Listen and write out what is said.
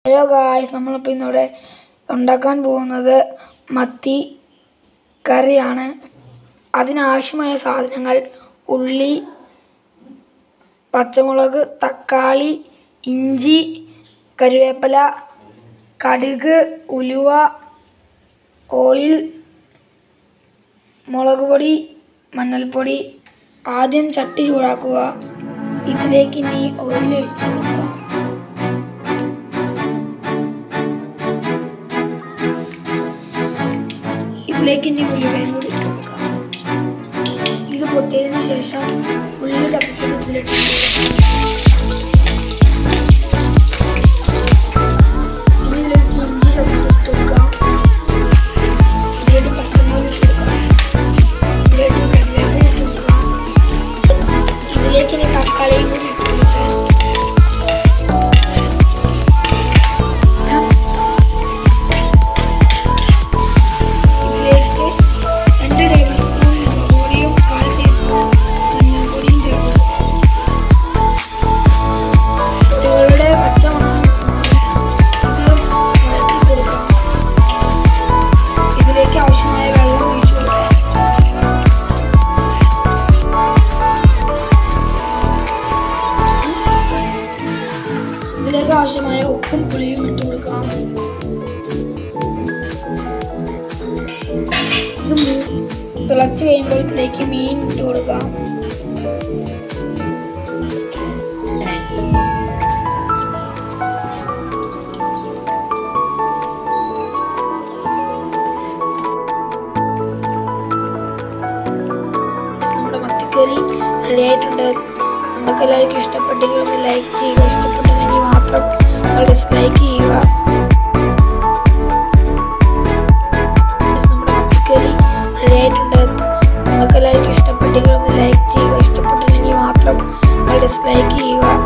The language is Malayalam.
ഹലോ ഗായ്സ് നമ്മളിപ്പോൾ ഇന്നിവിടെ ഉണ്ടാക്കാൻ പോകുന്നത് മത്തി കറിയാണ് അതിനാവശ്യമായ സാധനങ്ങൾ ഉള്ളി പച്ചമുളക് തക്കാളി ഇഞ്ചി കറിവേപ്പില കടുക് ഉലുവ ഓയിൽ മുളക് പൊടി മഞ്ഞൾപ്പൊടി ആദ്യം ചട്ടി ചൂടാക്കുക ഇതിലേക്ക് ഇനി ഓയിൽ ഒഴിച്ചു കൊടുക്കുക ഇതിലേക്ക് ഇനി ഉലുവയും കൂടി ഇട്ട് കൊടുക്കാം ഇത് പൊട്ടിയതിന് ശേഷം ഉള്ളി തപ്പിച്ച് ഇതിലിട്ട് ഇനി ഇതിലേക്ക് ഇഞ്ചി ചതച്ച് ഇട്ട് കൊടുക്കാം ഇതിലേക്ക് പച്ചമുളക് ഇട്ട് കൊടുക്കാം ഇതിലേക്ക് കറിവേപ്പില ഇട്ട് കൊടുക്കാം ഇതിലേക്ക് ഇനി തക്കാളിയും കൂടി ഇട്ട് കൊടുക്കാം ഇതിലേക്ക് രണ്ട് ടേബിൾ സ്പൂൺ മുളക് പൊടിയും കാൽ ടീസ്പൂൺ മഞ്ഞൾപ്പൊടിയും ചേർത്ത് കുട്ടികളുടെ പച്ചമണം ഇത് വഴറ്റി കൊടുക്കാം ഇതിലേക്ക് ആവശ്യമായ വെള്ളം ഒഴിച്ചു കൊടുക്കാം ഇതിലേക്ക് ആവശ്യമായ ഉപ്പും പുളിയും ഇട്ട് കൊടുക്കാം ഇത് മൂ- തിളച്ച് കഴിയുമ്പോൾ ഇതിലേക്ക് മീൻ ഇട്ട് കൊടുക്കാം നമ്മുടെ മത്തിക്കറി റെഡി ആയിട്ടുണ്ട് നമുക്ക് എല്ലാവർക്കും ഇഷ്ടപ്പെട്ടെങ്കിൽ ഒന്ന് ലൈക്ക് ചെയ്യുക ഇഷ്ടപ്പെട്ടില്ലെങ്കിൽ മാത്രം ഡിസ്ലൈക്ക് ചെയ്യുക നമ്മുടെ മത്തിക്കറി റെഡി ആയിട്ടുണ്ട് നമുക്ക് എല്ലാവർക്കും ഇഷ്ടപ്പെട്ടെങ്കിൽ ഒന്ന് ലൈക്ക് ചെയ്യുക ഇഷ്ടപ്പെട്ടില്ലെങ്കിൽ മാത്രം ഡിസ്ലൈക്ക് ചെയ്യുക